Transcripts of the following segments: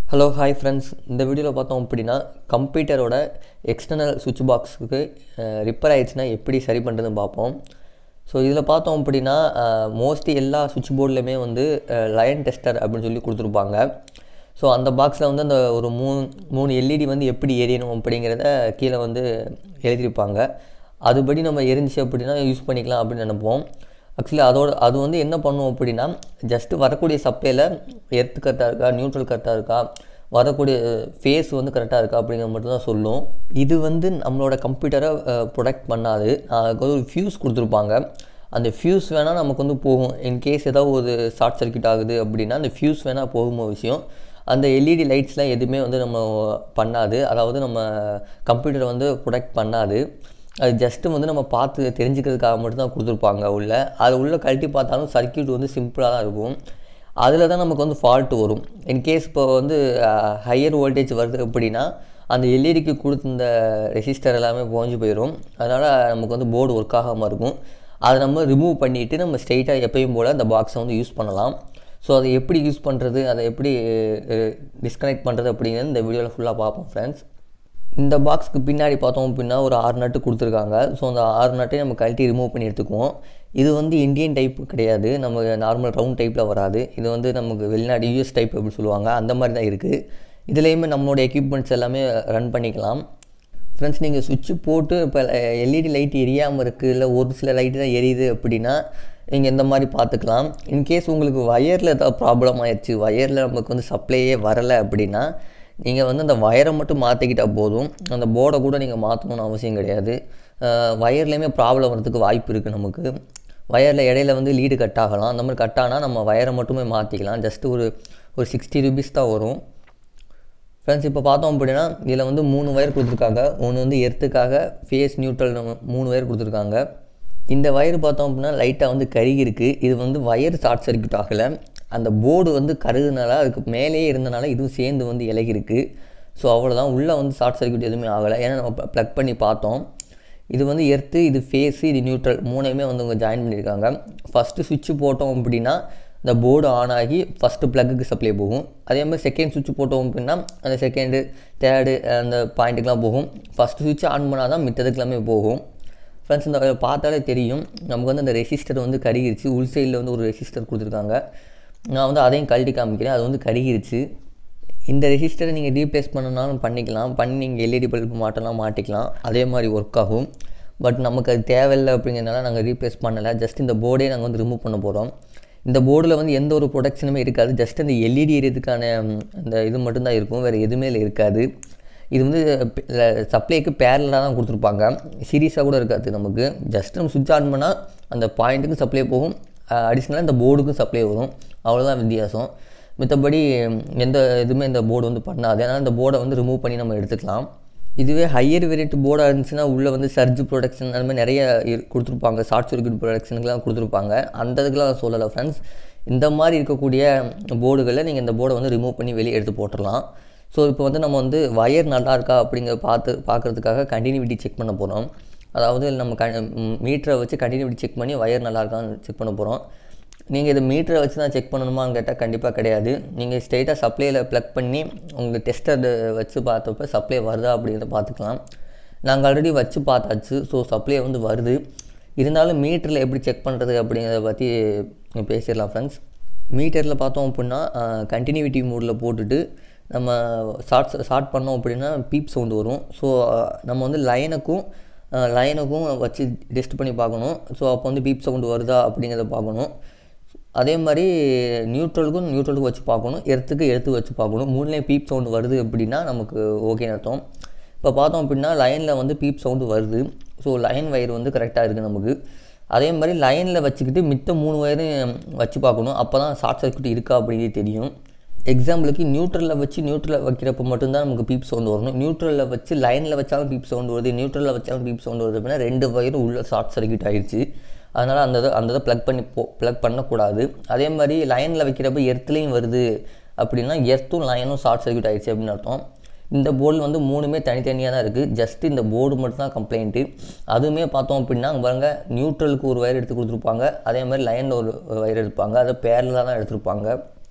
hello hi friends இந்த வீடியோவில் பார்த்தோம் அப்படின்னா கம்ப்யூட்டரோட எக்ஸ்டர்னல் சுவிட்ச் பாக்ஸுக்கு ரிப்பேர் ஆயிடுச்சுன்னா எப்படி சரி பண்ணுறதுன்னு பார்ப்போம் ஸோ இதில் பார்த்தோம் அப்படின்னா மோஸ்ட்லி எல்லா சுவிட்ச் போர்ட்லேயுமே வந்து லயன் டெஸ்டர் அப்படின்னு சொல்லி கொடுத்துருப்பாங்க ஸோ அந்த பாக்ஸில் வந்து அந்த ஒரு மூணு மூணு எல்இடி வந்து எப்படி எரியணும் அப்படிங்கிறத கீழே வந்து எழுதியிருப்பாங்க அதுபடி நம்ம எரிஞ்சிச்சு அப்படின்னா யூஸ் பண்ணிக்கலாம் அப்படின்னு நினைப்போம் ஆக்சுவலி அதோட அது வந்து என்ன பண்ணும் அப்படின்னா ஜஸ்ட்டு வரக்கூடிய சப்ளையில் எர்த்து கரெக்டாக இருக்கா நியூட்ரல் கரெக்டாக இருக்கா வரக்கூடிய ஃபேஸ் வந்து கரெக்டாக இருக்கா அப்படிங்கிற மட்டும் தான் சொல்லும் இது வந்து நம்மளோட கம்ப்யூட்டரை ப்ரொடெக்ட் பண்ணாது அதுக்கு வந்து ஒரு ஃபியூஸ் கொடுத்துருப்பாங்க அந்த ஃபியூஸ் வேணால் நமக்கு வந்து போகும் இன்கேஸ் ஏதாவது ஒரு ஷார்ட் சர்க்கியூட் ஆகுது அப்படின்னா அந்த ஃபியூஸ் வேணால் போகும் விஷயம் அந்த எல்இடி லைட்ஸ்லாம் எதுவுமே வந்து நம்ம பண்ணாது அதாவது நம்ம கம்ப்யூட்டரை வந்து ப்ரொடெக்ட் பண்ணாது அது ஜஸ்ட்டு வந்து நம்ம பார்த்து தெரிஞ்சுக்கிறதுக்காக மட்டும்தான் கொடுத்துருப்பாங்க உள்ள அது உள்ளே கழட்டி பார்த்தாலும் சர்க்கியூட் வந்து சிம்பிளாக தான் இருக்கும் அதில் தான் நமக்கு வந்து ஃபால்ட் வரும் இன்கேஸ் இப்போ வந்து ஹையர் வோல்டேஜ் வருது அப்படின்னா அந்த எல்இடிக்கு கொடுத்துருந்த ரெசிஸ்டர் எல்லாமே புகஞ்சு போயிடும் அதனால் நமக்கு வந்து போர்டு ஒர்க் ஆகாமல் இருக்கும் அதை நம்ம ரிமூவ் பண்ணிவிட்டு நம்ம ஸ்ட்ரெயிட்டாக எப்பயும் போல் அந்த பாக்ஸை வந்து யூஸ் பண்ணலாம் ஸோ அதை எப்படி யூஸ் பண்ணுறது அதை எப்படி டிஸ்கனெக்ட் பண்ணுறது அப்படிங்கிறது இந்த வீடியோவில் ஃபுல்லாக பார்ப்போம் ஃப்ரெண்ட்ஸ் இந்த பாக்ஸுக்கு பின்னாடி பார்த்தோம் அப்படின்னா ஒரு ஆறு நட்டு கொடுத்துருக்காங்க ஸோ அந்த ஆறு நட்டையும் நம்ம கழட்டி ரிமூவ் பண்ணி எடுத்துக்குவோம் இது வந்து இந்தியன் டைப் கிடையாது நம்ம நார்மல் ரவுண்ட் டைப்பில் வராது இது வந்து நமக்கு வெளிநாடு யூஎஸ் டைப் அப்படின்னு சொல்லுவாங்க அந்த மாதிரி தான் இருக்குது இதுலேயுமே நம்மளோட எக்யூப்மெண்ட்ஸ் எல்லாமே ரன் பண்ணிக்கலாம் ஃப்ரெண்ட்ஸ் நீங்கள் சுவிட்சு போட்டு இப்போ எல்இடி லைட் எரியாமல் இருக்குது இல்லை ஒரு சில லைட்டு தான் எரியுது அப்படின்னா நீங்கள் இந்த மாதிரி பார்த்துக்கலாம் இன்கேஸ் உங்களுக்கு வயரில் ஏதாவது ப்ராப்ளம் ஆயிடுச்சு வயரில் நமக்கு வந்து சப்ளையே வரலை அப்படின்னா நீங்கள் வந்து அந்த வயரை மட்டும் மாற்றிக்கிட்டால் போதும் அந்த போர்டை கூட நீங்கள் மாற்றணும்னு அவசியம் கிடையாது வயர்லேயுமே ப்ராப்ளம் வரதுக்கு வாய்ப்பு இருக்குது நமக்கு வயரில் இடையில வந்து லீடு கட் ஆகலாம் அந்த மாதிரி கட் ஆனால் நம்ம வயரை மட்டுமே மாற்றிக்கலாம் ஜஸ்ட்டு ஒரு ஒரு சிக்ஸ்டி ருபீஸ் தான் வரும் ஃப்ரெண்ட்ஸ் இப்போ பார்த்தோம் அப்படின்னா இதில் வந்து மூணு ஒயர் கொடுத்துருக்காங்க ஒன்று வந்து எர்த்துக்காக ஃபேஸ் நியூட்ரல் மூணு ஒயர் கொடுத்துருக்காங்க இந்த ஒயர் பார்த்தோம் அப்படின்னா லைட்டாக வந்து கருகி இருக்குது இது வந்து ஒயர் ஷார்ட் சர்க்கியூட் ஆகலை அந்த போர்டு வந்து கருதுனால அதுக்கு மேலேயே இருந்தனால இதுவும் சேர்ந்து வந்து இலகிருக்கு ஸோ அவ்வளோதான் உள்ளே வந்து ஷார்ட் சர்க்கியூட் எதுவுமே ஆகலை ஏன்னா நம்ம ப்ளக் பண்ணி பார்த்தோம் இது வந்து எர்த்து இது ஃபேஸு இது நியூட்ரல் மூணையுமே வந்து அவங்க ஜாயின் பண்ணியிருக்காங்க ஃபஸ்ட்டு சுவிட்சு போட்டோம் அப்படின்னா இந்த போர்டு ஆன் ஆகி ஃபஸ்ட்டு ப்ளக்குக்கு சப்ளை போகும் அதே மாதிரி செகண்ட் சுவிட்ச் போட்டோம் அப்படின்னா அந்த செகண்டு தேர்டு அந்த பாயிண்ட்டுக்கெலாம் போகும் ஃபஸ்ட்டு சுவிட்ச் ஆன் பண்ணால் தான் மித்ததுக்கு எல்லாமே போகும் ஃப்ரெண்ட்ஸ் இந்த பார்த்தாலே தெரியும் நமக்கு வந்து அந்த ரெசிஸ்டர் வந்து கருகிருச்சு உள் சைடில் வந்து ஒரு ரெசிஸ்டர் கொடுத்துருக்காங்க நான் வந்து அதையும் கழட்டி காமிக்கிறேன் அது வந்து கருகிருச்சு இந்த ரெசிஸ்டரை நீங்கள் ரீப்ளேஸ் பண்ணனாலும் பண்ணிக்கலாம் பண்ணி நீங்கள் எல்இடி பல்பு மாட்டலாம் மாட்டிக்கலாம் அதே மாதிரி ஒர்க் ஆகும் பட் நமக்கு அது தேவையில்லை அப்படிங்கிறனால நாங்கள் ரீப்ளேஸ் பண்ணலை ஜஸ்ட் இந்த போர்டே நாங்கள் வந்து ரிமூவ் பண்ண போகிறோம் இந்த போர்டில் வந்து எந்த ஒரு ப்ரொடக்ஷனுமே இருக்காது ஜஸ்ட் அந்த எல்இடி எரியதுக்கான அந்த இது மட்டும்தான் இருக்கும் வேறு எதுவுமே இருக்காது இது வந்து சப்ளைக்கு பேரலாக தான் கொடுத்துருப்பாங்க சீரியஸாக கூட இருக்காது நமக்கு ஜஸ்ட் நம்ம சுவிட்ச் ஆன் பண்ணால் அந்த பாயிண்ட்டுக்கு சப்ளை போகும் அடிஷ்னலாக இந்த போர்டுக்கும் சப்ளை வரும் அவ்வளோதான் வித்தியாசம் மித்தபடி எந்த இதுவுமே இந்த போர்டு வந்து பண்ணாது அதனால் இந்த போர்டை வந்து ரிமூவ் பண்ணி நம்ம எடுத்துக்கலாம் இதுவே ஹையர் வேரியட் போர்டாக இருந்துச்சுன்னா உள்ளே வந்து சர்ஜ் ப்ரொடக்ஷன் அந்த மாதிரி நிறைய கொடுத்துருப்பாங்க ஷார்ட் சர்க்கியூட் ப்ரொடக்ஷனுக்குலாம் கொடுத்துருப்பாங்க அந்த இதுக்கெலாம் சொல்லலை ஃப்ரெண்ட்ஸ் இந்த மாதிரி இருக்கக்கூடிய போர்டுகளில் நீங்கள் இந்த போர்டை வந்து ரிமூவ் பண்ணி வெளியே எடுத்து போட்டுடலாம் ஸோ இப்போ வந்து நம்ம வந்து வயர் நல்லா இருக்கா அப்படிங்கிற பார்த்து பார்க்குறதுக்காக கண்டினியூட்டி செக் பண்ண போகிறோம் அதாவது நம்ம க மீட்டரை வச்சு கண்டினியூட்டி செக் பண்ணி வயர் நல்லா இருக்கான்னு செக் பண்ண போகிறோம் நீங்கள் இது மீட்டரை வச்சு தான் செக் பண்ணணுமான்னு கேட்டால் கண்டிப்பாக கிடையாது நீங்கள் ஸ்ட்ரெயிட்டாக சப்ளையில் ப்ளக் பண்ணி உங்களுக்கு டெஸ்டர் வச்சு பார்த்தப்ப சப்ளை வருதா அப்படிங்கிறத பார்த்துக்கலாம் நாங்கள் ஆல்ரெடி வச்சு பார்த்தாச்சு ஸோ சப்ளை வந்து வருது இருந்தாலும் மீட்டரில் எப்படி செக் பண்ணுறது அப்படிங்கிறத பற்றி பேசிடலாம் ஃப்ரெண்ட்ஸ் மீட்டரில் பார்த்தோம் அப்படின்னா கண்டினியூட்டி மோடில் போட்டுட்டு நம்ம ஷார்ட் ஷார்ட் பண்ணோம் அப்படின்னா பீப் சவுண்டு வரும் ஸோ நம்ம வந்து லைனுக்கும் லைனுக்கும் வச்சு டெஸ்ட் பண்ணி பார்க்கணும் ஸோ அப்போ வந்து பீப் சவுண்டு வருதா அப்படிங்கிறத பார்க்கணும் அதே மாதிரி நியூட்ரலுக்கும் நியூட்ரலுக்கும் வச்சு பார்க்கணும் எர்த்துக்கு எடுத்து வச்சு பார்க்கணும் மூணுலேயும் பீப் சவுண்டு வருது அப்படின்னா நமக்கு ஓகேன்னு அர்த்தம் இப்போ பார்த்தோம் அப்படின்னா லைனில் வந்து பீப் சவுண்டு வருது ஸோ லைன் வயர் வந்து கரெக்டாக இருக்குது நமக்கு அதே மாதிரி லைனில் வச்சுக்கிட்டு மித்த மூணு வயரும் வச்சு பார்க்கணும் அப்போ தான் ஷார்ட் சர்க்கியூட் இருக்கா அப்படிங்கிறது தெரியும் எக்ஸாம்பிளுக்கு நியூட்ரலில் வச்சு நியூட்ரலில் வைக்கிறப்ப மட்டும்தான் நமக்கு பீப் சவுண்ட் வரணும் நியூட்ரலில் வச்சு லைனில் வச்சாலும் பீப் சவுண்ட் வருது நியூட்ரலில் வச்சாலும் பீப் சவுண்ட் வருது அப்படின்னா ரெண்டு வயரும் உள்ள ஷார்ட் சர்க்கியூட் ஆகிடுச்சு அதனால் அந்த இதை அந்த இதை ப்ளக் பண்ணி போ ப்ளக் பண்ணக்கூடாது அதே மாதிரி லைனில் வைக்கிறப்ப எர்த்துலேயும் வருது அப்படின்னா எர்த்தும் லைனும் ஷார்ட் சர்க்கியூட் ஆகிடுச்சு அப்படின்னு அர்த்தம் இந்த போர்டில் வந்து மூணுமே தனித்தனியாக தான் இருக்குது ஜஸ்ட் இந்த போர்டு மட்டும் தான் கம்ப்ளைண்ட்டு அதுவுமே பார்த்தோம் அப்படின்னா அங்கே பாருங்க நியூட்ரலுக்கு ஒரு வயர் எடுத்து கொடுத்துருப்பாங்க அதே மாதிரி லைனில் ஒரு வயர் எடுப்பாங்க அதை பேரில் தான் எடுத்திருப்பாங்க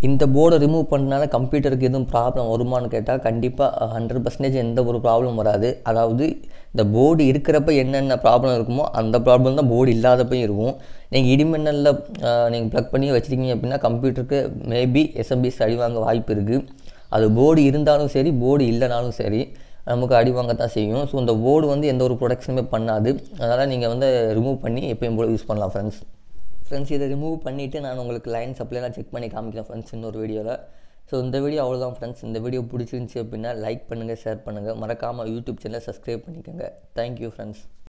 இந்த போர்டை ரிமூவ் பண்ணனால கம்ப்யூட்டருக்கு எதுவும் ப்ராப்ளம் வருமானு கேட்டால் கண்டிப்பாக ஹண்ட்ரட் பர்சன்டேஜ் எந்த ஒரு ப்ராப்ளம் வராது அதாவது இந்த போர்டு இருக்கிறப்ப என்னென்ன ப்ராப்ளம் இருக்குமோ அந்த ப்ராப்ளம் தான் போர்டு இல்லாதப்பையும் இருக்கும் நீங்கள் இடிமின்னலில் நீங்கள் ப்ளக் பண்ணி வச்சுருக்கீங்க அப்படின்னா கம்ப்யூட்டருக்கு மேபி எஸ்எம்பிஎஸ் அடி வாங்க வாய்ப்பு இருக்குது அது போர்டு இருந்தாலும் சரி போர்டு இல்லைனாலும் சரி நமக்கு அடி வாங்க தான் செய்யும் ஸோ இந்த போர்டு வந்து எந்த ஒரு ப்ரொடக்ஷனுமே பண்ணாது அதனால் நீங்கள் வந்து ரிமூவ் பண்ணி எப்பயும் போல் யூஸ் பண்ணலாம் ஃப்ரெண்ட்ஸ் ஃப்ரெண்ட்ஸ் இதை ரிமூவ் பண்ணிவிட்டு நான் உங்களுக்கு லைன் சப்ளைலாம் செக் பண்ணி காமிக்கிறேன் ஃப்ரெண்ட்ஸ் இன்னொரு வீடியோவில் ஸோ இந்த வீடியோ அவ்வளோதான் ஃப்ரெண்ட்ஸ் இந்த வீடியோ பிடிச்சிருந்துச்சி அப்படின்னா லைக் பண்ணுங்கள் ஷேர் பண்ணுங்கள் மறக்காமல் யூடியூப் சேனலை சப்ஸ்கிரைப் பண்ணிக்கோங்க தேங்க்யூ ஃப்ரெண்ட்ஸ்